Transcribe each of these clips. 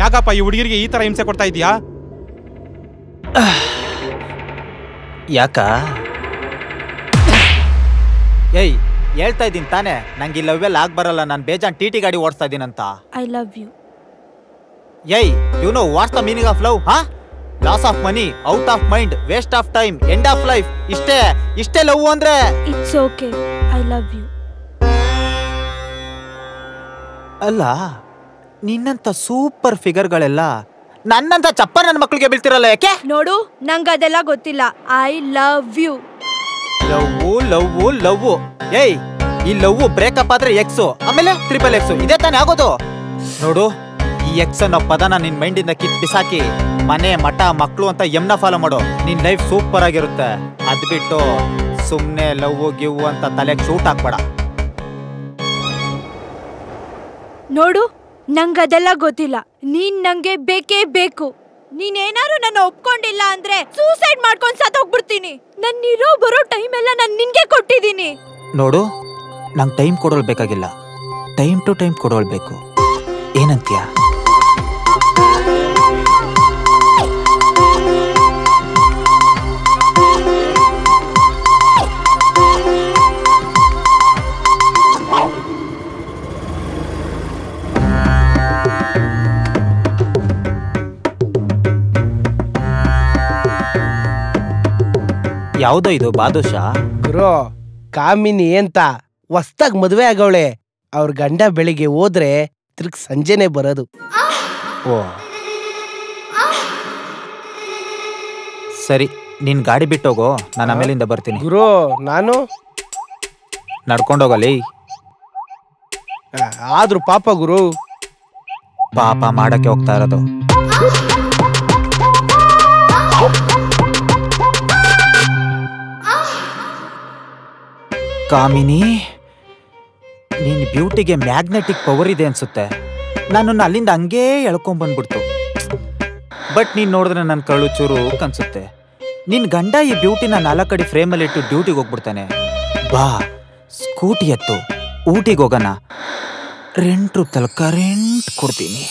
ಯಾಕಪ್ಪ ಈ ಹುಡುಗಿರಿಗೆ ಈ ತರ ಹಿಂಸೆ ಕೊಡ್ತಾ ಇದೀಯಾ ಯಾಕ ಏಯ್ ಹೇಳ್ತಾ ಇದ್ದೀನಿ ತಾನೇ ನಂಗೆ ಈ ಲವ್ವೆಲ್ಲ ಆಗ್ ಬರಲ್ಲ ನಾನು ಬೇಜಾನ್ ಟಿ ಟಿ ಗಾಡಿ ಓಡಿಸ್ತಾ ಇದ್ದೀನಂತ ಐ ಲವ್ ಯು ಏಯ್ you know what's the meaning of love ಹಾ loss of money out of mind waste of time end of life ಇಷ್ಟೇ ಇಷ್ಟೇ ಲವ್ ಅಂದ್ರೆ it's okay I love you ಅಲ್ಲ ನಿನ್ನಂತ ಸೂಪರ್ ಫಿಗರ್ಗಳೆಲ್ಲ ನನ್ನಂತ ಚಪ್ಪ ನನ್ನ ಮಕ್ಕಳಿಗೆ ಬೀಳ್ತಿರಲ್ಲ ಯಾಕೆ ನೋಡು ನಂಗೆ ಅದೆಲ್ಲ ಗೊತ್ತಿಲ್ಲ I love you love love love ಏಯ್ ಈ ಲವ್ ಬ್ರೇಕಪ್ ಆದ್ರೆ ಎಕ್ಸ್ ಆಮೇಲೆ ಟ್ರಿಪಲ್ ಎಕ್ಸ್ ಇದೇ ತಾನೇ ಆಗೋದು ನೋಡು ಈ ಎಕ್ಸ್ ಅನ್ನೋ ಪದನ ನಿನ್ ಮೈಂಡಿಂದ ಕಿತ್ ಬಿಸಾಕಿ ಮನೆ ಮಠ ಮಕ್ಕಳು ಅಂತ ಎಮ್ನ ಫಾಲೋ ಮಾಡು ನಿನ್ ಲೈಫ್ ಸೂಪರ್ ಆಗಿರುತ್ತೆ ಅದ್ ಬಿಟ್ಟು ಸುಮ್ನೆ ಲವ್ ಗಿವ್ ಅಂತ ತಲೆಗೆ ಶೂಟ್ ಹಾಕ್ಬೇಡ ನೋಡು ನಂಗೆ ಅದೆಲ್ಲ ಗೊತ್ತಿಲ್ಲ ನೀನ್ ನಂಗೆ ಬೇಕೇ ಬೇಕು ನೀನೇನಾದ್ರು ನನ್ನ ಒಪ್ಕೊಂಡಿಲ್ಲ ಅಂದ್ರೆ ಸೂಸೈಡ್ ಮಾಡ್ಕೊಂಡ್ ಸತ್ತೋಗ್ಬಿಡ್ತೀನಿ ನನ್ನಿರೋ ಬರೋ ಟೈಮ್ ಎಲ್ಲ ನಾನು ನಿನ್ಗೆ ಕೊಟ್ಟಿದ್ದೀನಿ ನೋಡು ನಂಗೆ ಟೈಮ್ ಕೊಡೋಳು ಬೇಕಾಗಿಲ್ಲ ಟೈಮ್ ಟು ಟೈಮ್ ಕೊಡೋಳು ಬೇಕು ಏನಂತೀಯ ಯಾವುದೋ ಇದು ಬಾದುಷಾ ಗುರು ಕಾಮಿನಿ ಅಂತ ಹೊಸ್ದಾಗ್ ಮದುವೆ ಆಗವಳೆ ಅವ್ರ ಗಂಡ ಬೆಳಿಗ್ಗೆ ಹೋದ್ರೆ ತಿರ್ಗ್ ಸಂಜೆನೆ ಬರೋದು ಓ ಸರಿ ನೀನ್ ಗಾಡಿ ಬಿಟ್ಟೋಗೋ ನಾನು ಆಮೇಲಿಂದ ಬರ್ತೀನಿ ಗುರು ನಾನು ನಡ್ಕೊಂಡೋಗಲಿ ಆ, ಆದ್ರೂ ಪಾಪ ಗುರು ಪಾಪ ಮಾಡಕ್ಕೆ ಹೋಗ್ತಾ ಇರೋದು ಕಾಮಿನಿ ನಿನ್ ಬ್ಯೂಟಿಗೆ ಮ್ಯಾಗ್ನೆಟಿಕ್ ಪವರ್ ಇದೆ ಅನ್ಸುತ್ತೆ ನನ್ನನ್ನು ಅಲ್ಲಿಂದ ಹಂಗೇ ಎಳ್ಕೊಂಡ್ ಬಂದ್ಬಿಡ್ತು ಬಟ್ ನೀನ್ ನೋಡಿದ್ರೆ ನನ್ನ ಕಳ್ಳು ಚೂರು ಅನ್ಸುತ್ತೆ ನಿನ್ ಗಂಡ ಈ ಬ್ಯೂಟಿನ ನಾಲ್ಕಡಿ ಫ್ರೇಮಲ್ಲಿ ಇಟ್ಟು ಡ್ಯೂಟಿಗೆ ಹೋಗ್ಬಿಡ್ತಾನೆ ಬಾ ಸ್ಕೂಟಿ ಎತ್ತು ಊಟಿಗೆ ಹೋಗೋಣ ರೆಂಟ್ ರೂಪದಲ್ಲಿ ಕರೆಂಟ್ ಕೊಡ್ತೀನಿ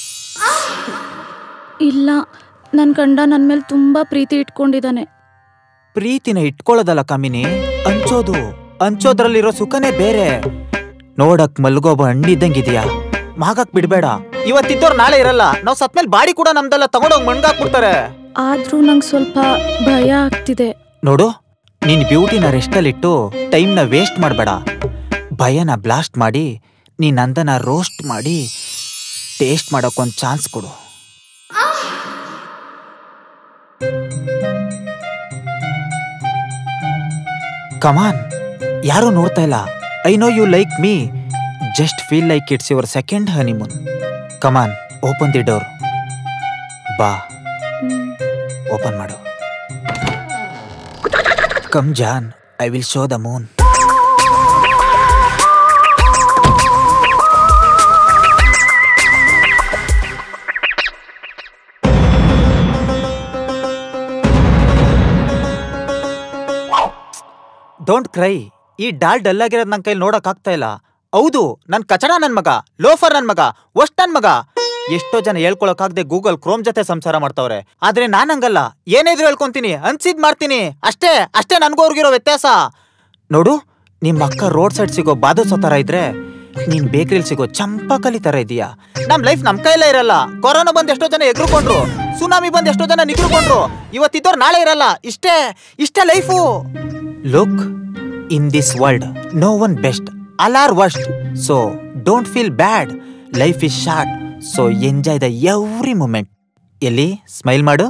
ಇಲ್ಲ ನನ್ನ ಗಂಡ ನನ್ನ ಮೇಲೆ ತುಂಬ ಪ್ರೀತಿ ಇಟ್ಕೊಂಡಿದ್ದಾನೆ ಪ್ರೀತಿನ ಇಟ್ಕೊಳ್ಳೋದಲ್ಲ ಕಾಮಿನಿ ಹಂಚೋದು ಹಂಚೋದ್ರಲ್ಲಿರೋ ಸುಖನೇ ಬೇರೆ ನೋಡಕ್ ಮಲ್ಗೋಬ ಹಣ್ಣಿದ್ದಂಗಿದ್ಯಾ ಮಾಗಕ್ ಬಿಡ್ಬೇಡ ಇವತ್ತಿದ್ದವ್ರು ನಾಳೆ ಇರಲ್ಲ ನಾವ್ ಸತ್ಮೇಲೆ ಬಾಡಿ ಕೂಡ ನಮ್ದೆಲ್ಲ ತಗೊಂಡೋಗಿ ಮಣ್ಗಾಕ್ಬಿಡ್ತಾರೆ ಆದರೂ ನಂಗೆ ಸ್ವಲ್ಪ ಭಯ ಆಗ್ತಿದೆ ನೋಡು ನಿನ್ ಬ್ಯೂಟಿನ ರೆಸ್ಟಲ್ಲಿಟ್ಟು ಟೈಮ್ನ ವೇಸ್ಟ್ ಮಾಡಬೇಡ ಭಯನ ಬ್ಲಾಸ್ಟ್ ಮಾಡಿ ನೀನ್ ಅಂದನ ರೋಸ್ಟ್ ಮಾಡಿ ಟೇಸ್ಟ್ ಮಾಡೋಕೊಂದ್ ಚಾನ್ಸ್ ಕೊಡು ಕಮಾನ್ ಯಾರು ನೋಡ್ತಾ ಇಲ್ಲ I know you like me just feel like it's your second honeymoon come on open the door ಬಾ ಓಪನ್ ಮಾಡು ಕಮ್ ಜಾನ್ I will show the moon don't cry ಈ ಡಾಲ್ ಡಲ್ ಆಗಿರೋದ್ ನನ್ನ ಕೈಲಿ ನೋಡಕ್ ಆಗ್ತಾ ಇಲ್ಲ ಹೌದು ನನ್ ಕಚಡ ನನ್ ಮಗ ಲೋಫರ್ ನನ್ ಮಗ ವಸ್ಟ್ ನನ್ ಮಗ ಎಷ್ಟೋ ಜನ ಹೇಳ್ಕೊಳಕ್ಕಾಗ್ದೆ ಗೂಗಲ್ ಕ್ರೋಮ್ ಜೊತೆ ಸಂಸಾರ ಮಾಡ್ತಾವ್ರೆ ಆದ್ರೆ ನಾನ್ ಹಂಗಲ್ಲ ಏನಿದ್ರು ಹೇಳ್ಕೊಂತೀನಿ ಅನ್ಸಿದ್ ಮಾಡ್ತೀನಿ ಅಷ್ಟೇ ಅಷ್ಟೇ ನನ್ಗೂ ಅವ್ರಿಗಿರೋ ವ್ಯತ್ಯಾಸ ನೋಡು ನಿಮ್ ಅಕ್ಕ ರೋಡ್ ಸೈಡ್ ಸಿಗೋ ಬಾದುಸೋ ತರ ಇದ್ರೆ ನೀನ್ ಬೇಕ್ರಿಲ್ ಸಿಗೋ ಚಂಪಕಲಿ ತರ ಇದೀಯಾ ನಮ್ ಲೈಫ್ ನಮ್ ಕೈಲೇ ಇರಲ್ಲ ಕೊರೋನಾ ಬಂದ್ ಎಷ್ಟೋ ಜನ ಎಗ್ರುಕೊಂಡ್ರು ಸುನಾಮಿ ಬಂದ್ ಎಷ್ಟೋ ಜನ ನಿಗ್ರುಕೊಂಡ್ರು ಇವತ್ತಿದ್ದವ್ರು ನಾಳೆ ಇರಲ್ಲ ಇಷ್ಟೇ ಇಷ್ಟೇ life look in this world no one best all are worst so don't feel bad life is short so enjoy the every moment ಎಲ್ಲಿ ಸ್ಮೈಲ್ ಮಾಡು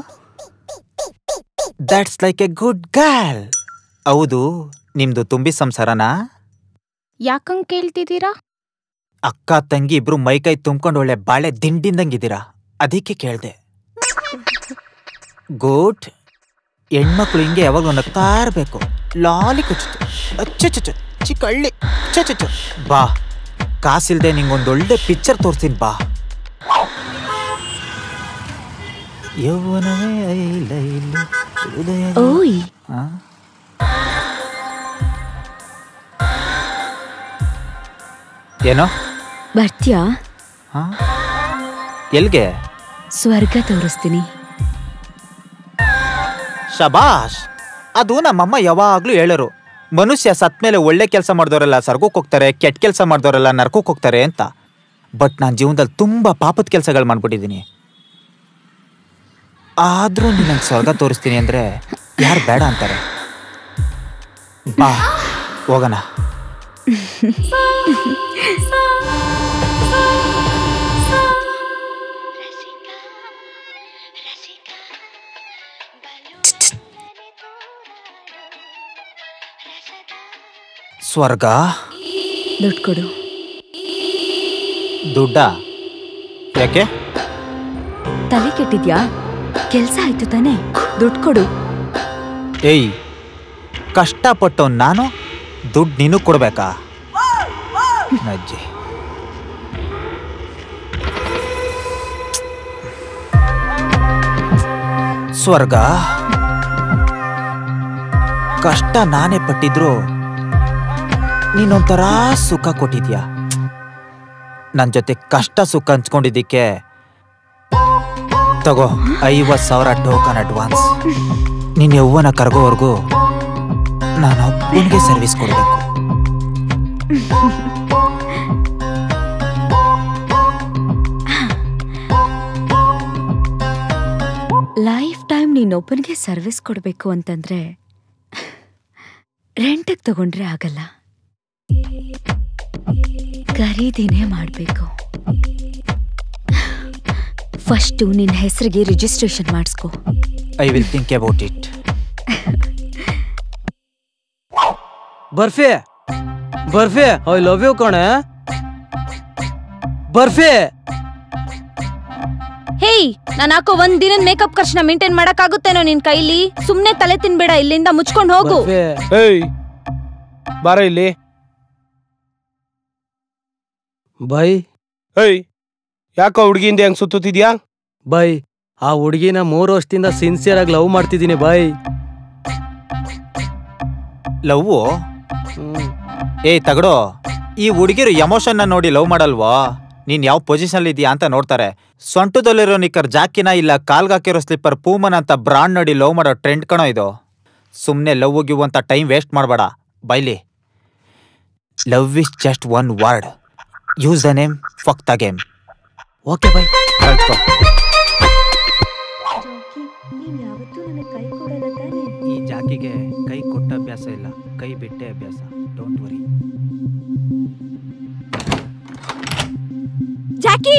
that's like a good girl ಹೌದು ನಿಮ್ದು ತುಂಬಿ ಸಂಸಾರನಾ ಯಾಕಂಗ್ ಕೇಳ್ತಿದ್ದೀರಾ ಅಕ್ಕ ತಂಗಿ ಇಬ್ರು ಮೈಕೈ ತುಂಬ್ಕೊಂಡು ಒಳ್ಳೆ ಬಾಳೆ ದಿಂಡಿಂದಂಗಿದ್ದೀರಾ ಅದಕ್ಕೆ ಕೇಳ್ದೆ ಗುಡ್ ಹೆಣ್ಮಕ್ಳು ಹಿಂಗೆ ಯಾವಾಗಲೂ ನಗ್ತಾ ಇರ್ಬೇಕು ಲಾಲಿ ಕುಚ್ಚು ಅಚ್ಚ ಚಿಕ್ಕ ಹಳ್ಳಿ ಚ ಬಾ ಕಾಸಿಲ್ದೆ ನಿಂಗೊಂದೊಳ್ಳೆ ಪಿಕ್ಚರ್ ತೋರ್ಸ್ತೀನಿ ಬಾ ಯೌವನವೇ ಐಲೈಲು ಹೃದಯ ಓಯ್ ಆ? ಏನೋ ಬರ್ತೀಯಾ ಹಾ ಎಲ್ಗೆ ಸ್ವರ್ಗ ತೋರಿಸ್ತೀನಿ ಶಬಾಷ್ ಅದು ನಮ್ಮಮ್ಮ ಯಾವಾಗ್ಲೂ ಹೇಳರು ಮನುಷ್ಯ ಸತ್ ಮೇಲೆ ಒಳ್ಳೆ ಕೆಲಸ ಮಾಡಿದವರೆಲ್ಲ ಸರ್ಗಕ್ಕೆ ಹೋಗ್ತಾರೆ ಕೆಟ್ಟ ಕೆಲಸ ಮಾಡಿದವರೆಲ್ಲ ನರ್ಕಕ್ಕೆ ಹೋಗ್ತಾರೆ ಅಂತ ಬಟ್ ನಾನು ಜೀವನದಲ್ಲಿ ತುಂಬಾ ಪಾಪದ ಕೆಲಸಗಳು ಮಾಡ್ಬಿಟ್ಟಿದ್ದೀನಿ ಆದ್ರೂ ನೀನು ನಂಗೆ ಸ್ವರ್ಗ ತೋರಿಸ್ತೀನಿ ಅಂದ್ರೆ ಯಾರು ಬೇಡ ಅಂತಾರೆ ಬಾ ಹೋಗೋಣ ಸ್ವರ್ಗ ದುಡ್ಡು ಕೊಡು ದುಡ್ಡ ಯಾಕೆ ತಲೆ ಕೆಟ್ಟಿದ್ಯಾ ಕೆಲ್ಸ ಆಯ್ತು ತಾನೇ ದುಡ್ಡು ಕೊಡು ಏಯ್ ಕಷ್ಟಪಟ್ಟು ನಾನು ದುಡ್ಡು ನೀನು ಕೊಡ್ಬೇಕಾ ಅಜ್ಜಿ ಸ್ವರ್ಗ ಕಷ್ಟ ನಾನೇ ಪಟ್ಟಿದ್ರು ನೀನೊಂಥರ ಸುಖ ಕೊಟ್ಟಿದ್ಯಾ ನನ್ನ ಜೊತೆ ಕಷ್ಟ ಸುಖ ಹಂಚ್ಕೊಂಡಿದ್ದಕ್ಕೆ ತಗೋ ಐವತ್ತು ಸಾವಿರ ಟೋಕನ್ ಅಡ್ವಾನ್ಸ್ ನಿನ್ನ ಯೌವನ ಕರ್ಗೋವರೆಗೂ ನಾನು ಒಬ್ಬನಿಗೆ ಸರ್ವಿಸ್ ಕೊಡಬೇಕು ಲೈಫ್ ಟೈಮ್ ನೀನೊಬ್ಬನಿಗೆ ಸರ್ವಿಸ್ ಕೊಡಬೇಕು ಅಂತಂದ್ರೆ ರೆಂಟಿಗೆ ತಗೊಂಡ್ರೆ ಆಗಲ್ಲ ಖರೀದಿನೇ ಮಾಡಬೇಕು ಫಸ್ಟು ನಿನ್ನ ಹೆಸರಿಗೆ ರಿಜಿಸ್ಟ್ರೇಷನ್ ಮಾಡಿಸ್ಕೊ I will think about it Barfi Barfi I love you ಕಣೆ ಬರ್ಫಿ ಹೇಯ್ ನಾನು ಹಾಕೋ ಒಂದ್ ದಿನದ ಮೇಕಪ್ ಖರ್ಚನ್ನ ಮೇಂಟೈನ್ ಮಾಡಕ್ಕಾಗುತ್ತೇನೋ ನಿನ್ ಕೈಲಿ ಸುಮ್ನೆ ತಲೆ ತಿನ್ಬೇಡ ಇಲ್ಲಿಂದ ಮುಚ್ಕೊಂಡ್ ಹೋಗು ಬರ್ಫಿ ಏಯ್ ಬಾರ ಇಲ್ಲಿ ಬೈ ಏಯ್ ಯಾಕ ಹುಡ್ಗಿಂದ ಹೆಂಗ್ ಸುತ್ತಿದ್ಯಾ ಬೈ ಆ ಹುಡ್ಗಿನ ಮೂರು ವರ್ಷದಿಂದ ಸಿನ್ಸಿಯರ್ ಆಗಿ ಲವ್ ಮಾಡ್ತಿದ್ದೀನಿ ಬೈ ಲವ್ವು ಏಯ್ ತಗಡೋ ಈ ಹುಡುಗಿರು ಎಮೋಷನ್ನ ನೋಡಿ ಲವ್ ಮಾಡಲ್ವೋ ನೀನ್ ಯಾವ ಪೊಸಿಷನ್ ಇದೆಯಾ ಅಂತ ನೋಡ್ತಾರೆ ಸೊಂಟದಲ್ಲಿರೋ ನಿಕ್ಕರ್ ಜಾಕಿನ ಇಲ್ಲ ಕಾಲ್ಗಾಕಿರೋ ಸ್ಲಿಪ್ಪರ್ ಪೂಮನ್ ಅಂತ ಬ್ರಾಂಡ್ ನೋಡಿ ಲವ್ ಮಾಡೋ ಟ್ರೆಂಡ್ ಕಣೋ ಇದು ಸುಮ್ಮನೆ ಲವ್ ಗಿವ್ ಅಂತ ಟೈಮ್ ವೇಸ್ಟ್ ಮಾಡಬೇಡ ಬೈಲಿ love is just one word use the name fuck the game okay bye ಕಳ್ಸ್ಕೊ ಈ ಜಾಕಿಗೆ ಕೈ ಕೊಟ್ಟ ಅಭ್ಯಾಸ ಇಲ್ಲ ಕೈ ಬಿಟ್ಟೆ ಅಭ್ಯಾಸ ಡೋಂಟ್ ವರಿ ಜಾಕಿ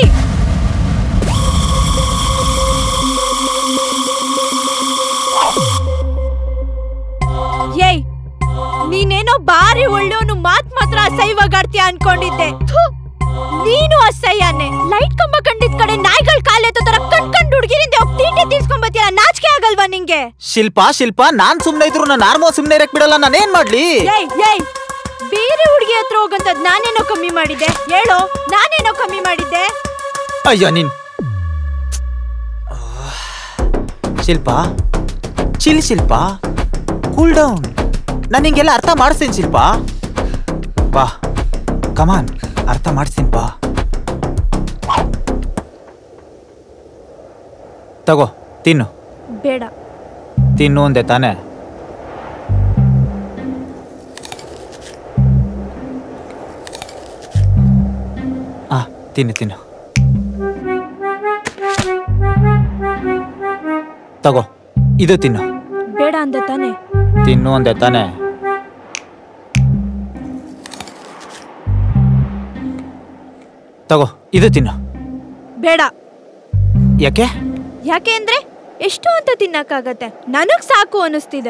ಏಯ್ ನೀನೇನೋ ಬಾರಿ ಒಳ್ಳೆಯವನು ಮಾತ್ ಮಾತ್ರ ಅಸಹ್ಯವಾಗಾಡ್ತೀಯ ಅನ್ಕೊಂಡಿದ್ದೆ ಥು, ನೀನು ಅಸಹ್ಯನೇ ಲೈಟ್ ಕಂಬ ಕಂಡಿದ್ ಕಡೆ ನಾಯಿಗಳ ಕಾಲೆತ್ತೋ ತರ ಕಣ್ ಕಂಡ್ ಹುಡುಗಿರಿಂದ ಹೋಗಿ ತೀಟೆ ತೀರ್ಸ್ಕೊಂಬತ್ತೀಯ ನಾಚಿಕೆ ಆಗಲ್ವಾ ನಿಂಗೆ ಶಿಲ್ಪ ಶಿಲ್ಪ ನಾನ್ ಸುಮ್ನೆ ಇದ್ರು ನಾನು ಆರ್ಮೋ ಸುಮ್ನೆ ಇರಕ್ ಬಿಡಲ್ಲ ನಾನೇನ್ ಮಾಡ್ಲಿ ಏಯ್ ಏಯ್ ಬೇರೆ ಹುಡುಗಿ ಹತ್ರ ಹೋಗಂತದ್ ನಾನೇನೋ ಕಮ್ಮಿ ಮಾಡಿದ್ದೆ ಹೇಳೋ ನಾನೇನೋ ಕಮ್ಮಿ ಮಾಡಿದ್ದೆ ಅಯ್ಯೋ ನೀನ್ Shilpa chill Shilpa cool down ನಾನು ಹಿಂಗೆಲ್ಲ ಅರ್ಥ ಮಾಡಿಸ್ತೀನಿ ಶಿಲ್ಪ ಬಾ ಕಮಾನ್ ಅರ್ಥ ಮಾಡಿಸ್ತೀನಿ ಬಾ ತಗೋ ತಿನ್ನು ಬೇಡ ತಿನ್ನು ಅಂದೆ ತಾನೆ ಆ ತಿನ್ನು ತಿನ್ನು ತಗೋ ಇದು ತಿನ್ನು ಬೇಡ ಅಂದೆ ತಾನೆ ತಿನ್ನು ಅಂದೆ ತಾನೆ ತಗೋ ಇದು ತಿನ್ನು ಬೇಡ ಯಾಕೆ ಯಾಕೆ ಅಂದ್ರೆ ಎಷ್ಟು ಅಂತ ತಿನ್ನಕ್ಕಾಗತ್ತೆ ನನಗ್ ಸಾಕು ಅನಿಸ್ತಿದೆ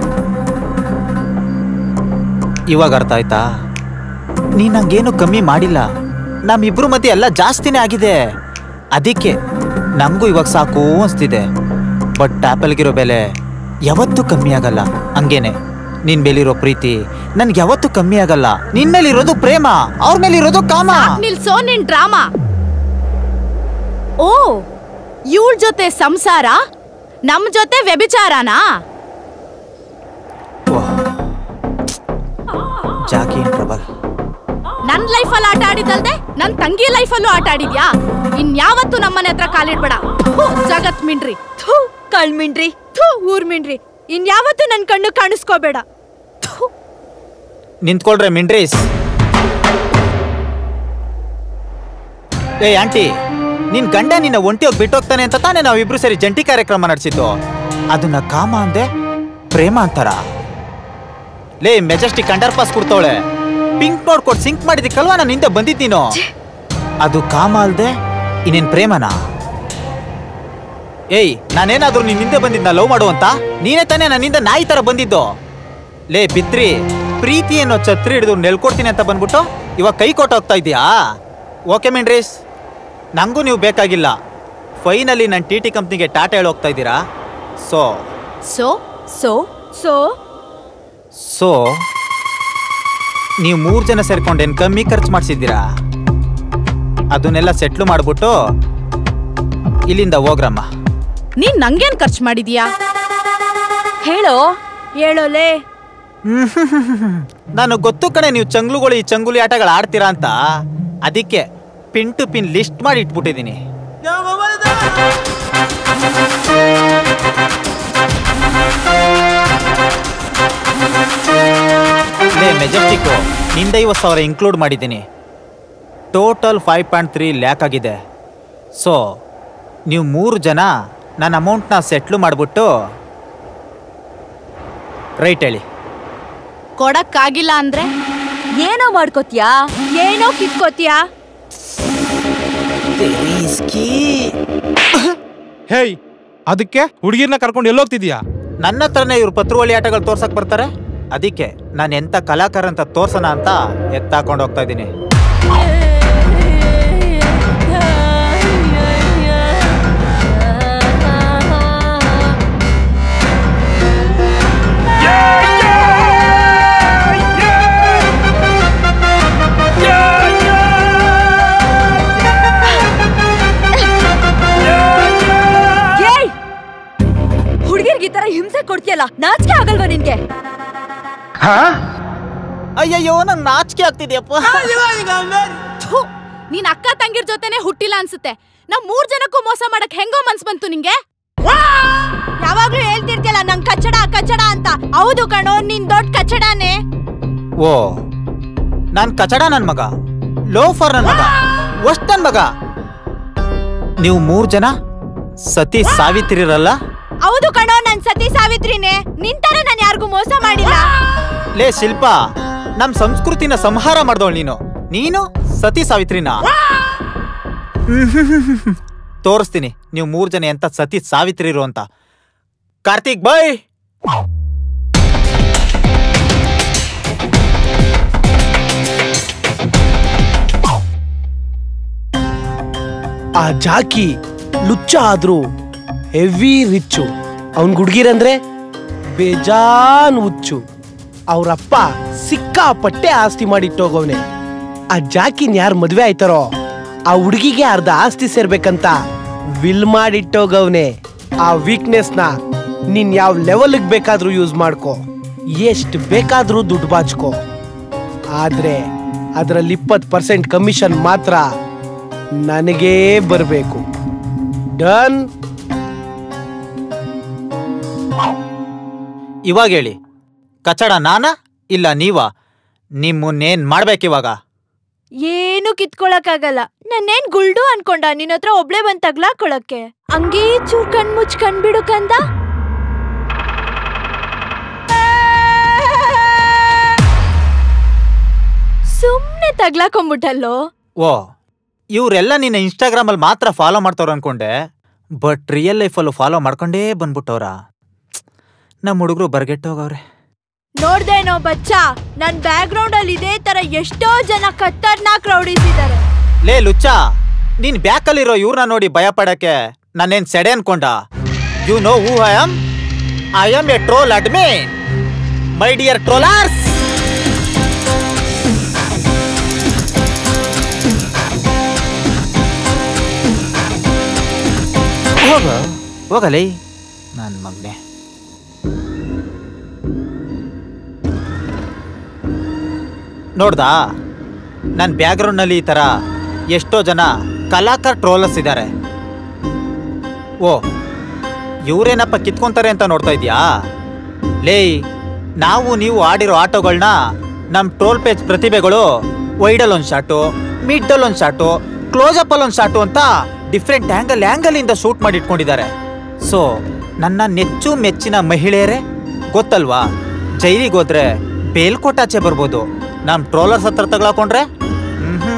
ಇವಾಗ ಅರ್ಥ ಆಯ್ತಾ ನೀ ನಂಗೇನು ಕಮ್ಮಿ ಮಾಡಿಲ್ಲ ನಮ್ಮಿಬ್ರು ಮಧ್ಯೆ ಎಲ್ಲ ಜಾಸ್ತಿನೇ ಆಗಿದೆ ಅದಕ್ಕೆ ನಮಗೂ ಇವಾಗ ಸಾಕು ಅನ್ಸ್ತಿದೆ ಬಟ್ ಆ್ಯಪಲ್ಗಿರೋ ಬೆಲೆ ಯಾವತ್ತೂ ಕಮ್ಮಿ ಆಗಲ್ಲ ಹಂಗೇನೆ ನಿನ್ ಮೇಲಿರೋ ಪ್ರೀತಿ ನನ್ಗೆ ಯಾವತ್ತೂ ಕಮ್ಮಿ ಆಗಲ್ಲ ನಿನ್ ಮೇಲಿರೋದು ಪ್ರೇಮ ಅವ್ರ ಮೇಲಿರೋದು ಕಾಮ ನಿಲ್ಸೋ ನಿನ್ ಡ್ರಾಮಾ ಓ ಇವಳ ಜೊತೆ ಸಂಸಾರ ನಮ್ ಜೊತೆ ವ್ಯಭಿಚಾರನಾ ಜಾಕಿ ಇನ್ ಟ್ರಬಲ್ ನನ್ ಲೈಫಲ್ಲಿ ಆಟ ಆಡಿದಲ್ದೆ ನನ್ ತಂಗಿ ಲೈಫಲ್ಲೂ ಆಟ ಆಡಿದ್ಯಾ ಇನ್ಯಾವತ್ತೂ ನಮ್ಮನೆ ಹತ್ರ ಕಾಲಿಡ್ಬೇಡ ಥು, ಜಗತ್ ಮಿಂಡ್ರಿ ಥೂ ಕಳ್ಮಿನ್ರಿ ಥೂ ಊರ್ ಮಿನ್ರಿ ಇನ್ಯಾವತ್ತೂ ನನ್ ಕಣ್ಣು ಕಾಣಿಸ್ಕೋಬೇಡ ಥು ನಿಂತ್ಕೊಳ್ರೆ ಮಿಂಡ್ರೀಸ್ ಏ ಆಂಟಿ ನಿನ್ ಗಂಡ ನಿನ್ನ ಒಂಟಿ ಹೋಗಿ ಬಿಟ್ಟೋಗ್ತಾನೆ ಅಂತ ತಾನೇ ನಾವಿಬ್ರು ಸೇರಿ ಜಂಟಿ ಕಾರ್ಯಕ್ರಮ ನಡೆಸಿದ್ದು ಅದನ್ನ ಕಾಮ ಅಂದೆ ಪ್ರೇಮ ಅಂತಾರ ಲೇ ಮೆಜೆಸ್ಟಿಕ್ ಅಂಡರ್ ಪಾಸ್ ಕೊಡ್ತಾವಳೆ ಪಿಂಕ್ ನೋಡ್ಕೊಟ್ ಸಿಂಕ್ ಮಾಡಿದಕ್ಕಲ್ವಾ ನಾನು ಹಿಂದೆ ಬಂದಿದ್ದೀನೋ ಅದು ಕಾಮ ಅಲ್ದೆ ಇನ್ನೇನ್ ಪ್ರೇಮನಾ ಏಯ್ ನಾನೇನಾದ್ರೂ ನಿನ್ ಹಿಂದೆ ಬಂದಿದ್ನ ಲವ್ ಮಾಡುವಂತ ನೀನೇ ತಾನೇ ನನ್ನಿಂದ ನಾಯಿ ತರ ಬಂದಿದ್ದು ಲೇ ಬಿತ್ರಿ ಪ್ರೀತಿ ಅನ್ನೋ ಛತ್ರಿ ಹಿಡಿದು ನೆಲ್ಕೊಡ್ತೀನಿ ಅಂತ ಬಂದ್ಬಿಟ್ಟು ಇವಾಗ ಕೈ ಕೊಟ್ಟು ಹೋಗ್ತಾ ಇದೀಯಾ ಓಕೆ ಮಿಂಡ್ರೀಸ್ ನಂಗೂ ನೀವು ಬೇಕಾಗಿಲ್ಲ ಫೈನಲಿ ನನ್ನ ಟಿ ಟಿ ಕಂಪ್ನಿಗೆ ಟಾಟಾ ಹೇಳಿ ಹೋಗ್ತಾ ಇದ್ದೀರಾ so so so so so ನೀವು ಮೂರು ಜನ ಸೇರ್ಕೊಂಡು ಏನು ಕಮ್ಮಿ ಖರ್ಚು ಮಾಡಿಸಿದ್ದೀರಾ ಅದನ್ನೆಲ್ಲ ಸೆಟ್ಲು ಮಾಡ್ಬಿಟ್ಟು ಇಲ್ಲಿಂದ ಹೋಗ್ರಮ್ಮ ನೀನ್ ನಂಗೇನ್ ಖರ್ಚು ಮಾಡಿದ್ಯಾ ಹೇಳೋ ಹೇಳೋಲೆ ನಾನು ಗೊತ್ತು ಕಣೆ ನೀವು ಚಂಗ್ಲುಗಳು ಈ ಚಂಗುಲಿ ಆಟಗಳು ಆಡ್ತೀರಾ ಅಂತ ಅದಕ್ಕೆ ಪಿನ್ ಟು ಪಿನ್ ಲಿಸ್ಟ್ ಮಾಡಿ ಇಟ್ಬಿಟ್ಟಿದ್ದೀನಿ ಲೇ ಮೆಜೆಸ್ಟಿಕ್ಕು ನಿಂದ ಐವತ್ತು ಸಾವಿರ ಇನ್ಕ್ಲೂಡ್ ಮಾಡಿದ್ದೀನಿ total five point three lakh ಆಗಿದೆ ಸೊ ನೀವು ಮೂರು ಜನ ನನ್ನ ಅಮೌಂಟ್ನ ಸೆಟ್ಲು ಮಾಡಿಬಿಟ್ಟು ರೈಟ್ ಹೇಳಿ ಕೊಡಕ್ಕಾಗಿಲ್ಲ ಅಂದ್ರೆ ಏನೋ ಮಾಡ್ಕೋತ್ಯಾ ಏನೋ ಕಿತ್ಕೋತೀಯಾ ಹೇಯ್ ಅದಕ್ಕೆ ಹುಡುಗಿರ್ನ ಕರ್ಕೊಂಡು ಎಲ್ಲೋಗ್ತಿದ್ಯಾ ನನ್ನ ಹತ್ರನೇ ಇವ್ರು ಪತ್ರುವಳಿ ಆಟಗಳು ತೋರ್ಸಕ್ ಬರ್ತಾರೆ ಅದಕ್ಕೆ ನಾನು ಎಂತ ಕಲಾಕಾರ ಅಂತ ತೋರ್ಸೋಣ ಅಂತ ಎತ್ತಾಕೊಂಡು ಹೋಗ್ತಾ ಇದ್ದೀನಿ ಏಯ್ ಹುಡುಗಿರ್ಗೆ ಈ ತರ ಹಿಂಸೆ ಕೊಡ್ತೀಯಲ್ಲ ನಾಚಿಕೆ ಆಗಲ್ವಾ ನಿನ್ಗೆ ಅಯ್ಯಯ್ಯೋ ನಂಗೆ ನಾಚಿಕೆ ಆಗ್ತಿದ್ಯಪ್ಪ ಥು, ನೀನ್ ಅಕ್ಕ ತಂಗಿರ್ ಜೊತೆನೆ ಹುಟ್ಟಿಲ್ಲ ಅನ್ಸುತ್ತೆ ನಾವ್ ಮೂರ್ ಜನಕ್ಕೂ ಮೋಸ ಮಾಡಕ್ ಹೆಂಗೋ ಮನ್ಸ್ ಬಂತು ನಿಂಗೆ ಯಾವಾಗ್ಲೂ ಹೇಳ್ತಿರ್ತಿಯಲ್ಲ ನಂಗ್ ಕಚ್ಚಡ ಕಚ್ಚಡ ಅಂತ ಹೌದು ಕಣೋ ನೀನ್ ದೊಡ್ಡ ಕಚ್ಚಡನೇ ಓ ನಾನ್ ಕಚಡ ನನ್ ಮಗ ಲೋಫರ್ ನನ್ ಮಗ ವಸ್ಟ್ ನನ್ ಮಗ ನೀವು ಮೂರ್ ಜನ ಸತಿ ಸಾವಿತ್ರಿರಲ್ಲ ಹೌದು ಕಣೋ ನನ್ ಸತಿ ಸಾವಿತ್ರಿನೇ ನಿಂತಾರೆ ನಾನು ಯಾರಿಗೂ ಮೋಸ ಮಾಡಿಲ್ಲ ಲೇ ಶಿಲ್ಪ ನಮ್ ಸಂಸ್ಕೃತಿನ ಸಂಹಾರ ಮಾಡ್ದವಳು ನೀನು ನೀನು ಸತಿ ಸಾವಿತ್ರಿನ ತೋರಿಸ್ತೀನಿ ನೀವು ಮೂರ್ ಜನ ಎಂತ ಸತಿ ಸಾವಿತ್ರಿರು ಅಂತ ಕಾರ್ತಿಕ್ ಬಾಯ್ ಆ ಜಾಕಿ ಲುಚ್ಚ ಆದ್ರೂ ಹೆವಿ ರಿಚ್ಚು ಅವನ್ ಹುಡ್ಗಿರಂದ್ರೆ ಬೇಜಾನ್ ಹುಚ್ಚು ಅವ್ರಪ್ಪ ಸಿಕ್ಕಾಪಟ್ಟೆ ಆಸ್ತಿ ಮಾಡಿಟ್ಟೋಗವ್ನೆ ಆ ಜಾಕಿನ್ ಯಾರು ಮದ್ವೆ ಆಯ್ತಾರೋ ಆ ಹುಡುಗಿಗೆ ಅರ್ಧ ಆಸ್ತಿ ಸೇರ್ಬೇಕಂತ ವಿಲ್ ಮಾಡಿಟ್ಟೋಗವ್ನೆ ಆ ವೀಕ್ನೆಸ್ನ ನೀನ್ ಯಾವ ಲೆವೆಲ್ಗೆ ಬೇಕಾದ್ರೂ ಯೂಸ್ ಮಾಡ್ಕೋ ಎಷ್ಟು ಬೇಕಾದ್ರೂ ದುಡ್ಡು ಬಾಚ್ಕೋ ಆದ್ರೆ ಅದರಲ್ಲಿ ಇಪ್ಪತ್ತು ಪರ್ಸೆಂಟ್ ಕಮಿಷನ್ ಮಾತ್ರ ನನಗೇ ಬರಬೇಕು ಡನ್ ಇವಾಗ ಹೇಳಿ ಕಚಡ ನಾನಾ ಇಲ್ಲ ನೀವಾ ನಿಮ್ಮನ್ನೇನ್ ಮಾಡ್ಬೇಕಿವಾಗ ಏನು ಕಿತ್ಕೊಳಕ್ಕಾಗಲ್ಲ ನನ್ನೇನ್ ಗುಲ್ಡು ಅನ್ಕೊಂಡ ನಿನ್ ಹತ್ರ ಒಬ್ಳೆ ಬಂದ್ ತಗ್ಲಾಕೊಳಕ್ಕೆ ಹಂಗೇ ಚೂರ್ ಕಣ್ ಮುಚ್ ಕಣ್ಬಿಡು ಕಂದ ಸುಮ್ನೆ ತಗ್ಲಾಕೊಂಬಿಟ್ಟಲ್ಲೋ ಓ ಇವರೆಲ್ಲ ನಿನ್ನ ಇನ್ಸ್ಟಾಗ್ರಾಮಲ್ಲಿ ಮಾತ್ರ ಫಾಲೋ ಮಾಡ್ತವ್ರ ಅನ್ಕೊಂಡೆ ಬಟ್ ರಿಯಲ್ ಲೈಫಲ್ಲೂ ಫಾಲೋ ಮಾಡ್ಕೊಂಡೇ ಬಂದ್ಬಿಟ್ಟವ್ರ ನಮ್ಮ ಹುಡುಗರು ಬರ್ಗೆಟ್ಟೋಗವ್ರೆ ನೋಡ್ದೇನೋ ಬಚ್ಚ ನನ್ ಬ್ಯಾಕ್ ಗ್ರೌಂಡ್ ಅಲ್ಲಿ ಇದೇ ತರ ಎಷ್ಟೋ ಜನ ಖತರ್ನಾಕ್ ರೌಡೀಸ್ ಇದಾರೆ ಲೇ ಲುಚ್ಚ ನೀನ್ ಬ್ಯಾಕಲ್ಲಿರೋ ಇವ್ರನ್ನ ನೋಡಿ ಭಯ ಪಡಕ್ಕೆ ನಾನೇನ್ ಸೆಡೆ ಅನ್ಕೊಂಡ you know who I am I am a troll admin my dear trollers ಹೋಗ ಹೋಗಲೇ ನನ್ನ ಮಗನೆ ನೋಡ್ದಾ ನನ್ನ ಬ್ಯಾಕ್ಗ್ರೌಂಡ್ನಲ್ಲಿ ಈ ಥರ ಎಷ್ಟೋ ಜನ ಕಲಾಕಾರ ಟ್ರೋಲರ್ಸ್ ಇದ್ದಾರೆ ಓ ಇವರೇನಪ್ಪ ಕಿತ್ಕೊಂತಾರೆ ಅಂತ ನೋಡ್ತಾ ಇದೀಯಾ ಲೇಯ್ ನಾವು ನೀವು ಆಡಿರೋ ಆಟೋಗಳನ್ನ ನಮ್ಮ ಟ್ರೋಲ್ ಪೇಜ್ ಪ್ರತಿಭೆಗಳು ವೈಡಲ್ ಒಂದು ಶಾಟು ಮಿಡ್ಡಲ್ ಒಂದು ಶಾಟು ಕ್ಲೋಸಪ್ ಅಲ್ಲಿ ಒಂದು ಶಾಟು ಅಂತ ಡಿಫ್ರೆಂಟ್ ಆ್ಯಂಗಲ್ ಆ್ಯಂಗಲಿಂದ ಶೂಟ್ ಮಾಡಿ ಇಟ್ಕೊಂಡಿದ್ದಾರೆ ಸೊ ನನ್ನ ನೆಚ್ಚು ಮೆಚ್ಚಿನ ಮಹಿಳೆಯರೇ ಗೊತ್ತಲ್ವಾ ಜೈಲಿಗೆ ಹೋದ್ರೆ ಬೇಲ್ಕೋಟಾಚೆ ಬರ್ಬೋದು ನಮ್ಮ ಟ್ರೋಲರ್ಸ್ ಹತ್ರ ತಗೊಳಕೊಂಡ್ರೆ ಹ್ಮ್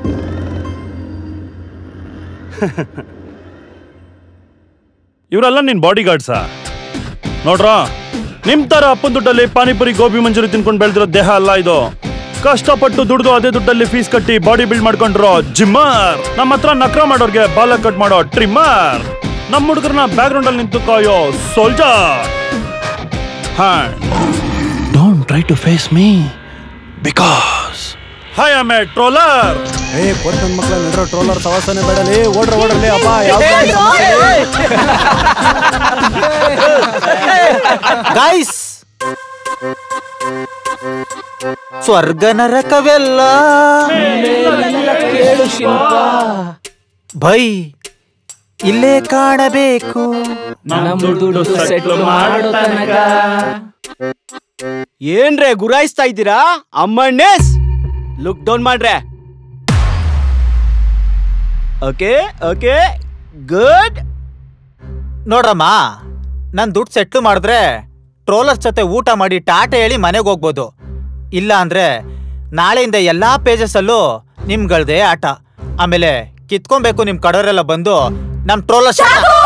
ಇವರೆಲ್ಲ ನಿನ್ ಬಾಡಿ ಗಾರ್ಡ್ಸಾ ನೋಡ್ರ ನಿಮ್ ತರ ಅಪ್ಪನ ದುಡ್ಡಲ್ಲಿ ಪಾನಿಪುರಿ ಗೋಬಿ ಮಂಚೂರಿ ತಿನ್ಕೊಂಡು ಬೆಳೆದಿರೋ ದೇಹ ಅಲ್ಲ ಇದು ಕಷ್ಟಪಟ್ಟು ದುಡ್ದು ಅದೇ ದುಡ್ಡಲ್ಲಿ ಫೀಸ್ ಕಟ್ಟಿ ಬಾಡಿ ಬಿಲ್ಡ್ ಮಾಡ್ಕೊಂಡಿರೋ ಜಿಮ್ಮರ್ ನಮ್ಮ ಹತ್ರ ನಕ್ರ ಮಾಡೋರ್ಗೆ ಬಾಲ ಕಟ್ ಮಾಡೋ ಟ್ರಿಮ್ಮರ್ ನಮ್ಮ ಹುಡುಗರನ್ನ ಬ್ಯಾಕ್ ಗ್ರೌಂಡ್ ಅಲ್ಲಿ ನಿಂತು ಕಾಯೋ ಸೋಲ್ಜರ್ ಹಾ don't try to face me because I am a troller ಏ ಕೊಟ್ಟು ನನ್ನ ಮಕ್ಕಳ ನಡ್ರೋ ಟ್ರೋಲರ್ ಸವಾಸನೆ ಬೇಡಲಿ ಓಡ್ರ ಓಡ್ರಲಿ ಅಪ್ಪ ಯಾವ ಗೈಸ್ ಸ್ವರ್ಗ ನರಕವೆಲ್ಲ ಭೈ ಇಲ್ಲೇ ಕಾಣಬೇಕು ಏನ್ರೆ ಗುರಾಯಿಸ್ತಾ ಇದ್ದೀರಾ ಅಮ್ಮಣ್ಣೇಸ್ ಲುಕ್ ಡೌನ್ ಮಾಡ್ರೆ ಓಕೆ ಓಕೆ ಗುಡ್ ನೋಡ್ರಮ್ಮ ನನ್ ದುಡ್ಡು ಸೆಟ್ಲು ಮಾಡಿದ್ರೆ ಟ್ರೋಲರ್ಸ್ ಜೊತೆ ಊಟ ಮಾಡಿ ಟಾಟಾ ಹೇಳಿ ಮನೆಗೆ ಹೋಗ್ಬೋದು ಇಲ್ಲ ಅಂದ್ರೆ ನಾಳೆಯಿಂದ ಎಲ್ಲಾ ಪೇಜಸ್ ಅಲ್ಲೂ ನಿಮ್ಗಳ್ದೇ ಆಟ ಆಮೇಲೆ ಕಿತ್ಕೊಬೇಕು ನಿಮ್ ಕಡೋರೆಲ್ಲ ಬಂದು ನಮ್ ಟ್ರೋಲರ್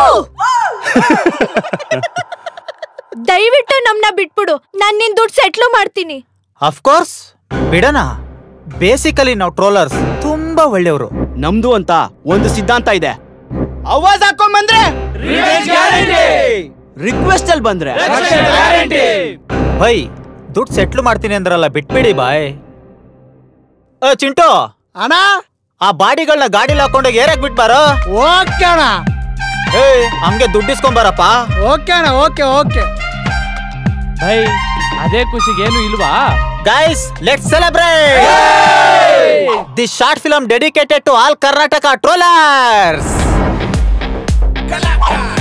ದಯವಿಟ್ಟು ನಮ್ನ ಬಿಟ್ಬಿಡು ನಾನ್ ನಿನ್ ದುಡ್ಡು ಸೆಟ್ಲು ಮಾಡ್ತೀನಿ ಅಫ್ಕೋರ್ಸ್ ಬಿಡಣ ಬೇಸಿಕಲಿ ನಾವು ಟ್ರೋಲರ್ಸ್ ತುಂಬಾ ಒಳ್ಳೆಯವರು ನಮ್ದು ಅಂತ ಒಂದು ಸಿದ್ಧಾಂತ ಇದೆ ಅವಾಜ್ ಹಾಕೊಂಡ್ ಬಂದ್ರೆ ರಿಕ್ವೆಸ್ಟ್ ಅಲ್ಲಿ ಬಂದ್ರೆ ಬೈ ದುಡ್ಡು ಸೆಟ್ಲು ಮಾಡ್ತೀನಿ ಅಂದ್ರಲ್ಲ ಬಿಟ್ಬಿಡಿ ಬಾಯ್ ಅ ಚಿಂಟು ಅಣ್ಣ ಆ ಬಾಡಿಗಳನ್ನ ಗಾಡಿಲಿ ಹಾಕೊಂಡೋಗಿ ಏರಕ್ ಬಿಟ್ಬಾರೋ ಓಕೆ ಅಣ್ಣ ಏ ಹಂಗೆ ದುಡ್ಡು ಇಸ್ಕೊಂಬಾರಪ್ಪ ಓಕೆ ಅಣ್ಣ ಓಕೆ ಓಕೆ ಭೈ ಅದೇ ಖುಷಿಗೆ ಏನು ಇಲ್ವಾ guys let celebrate this short film dedicated to all Karnataka trollers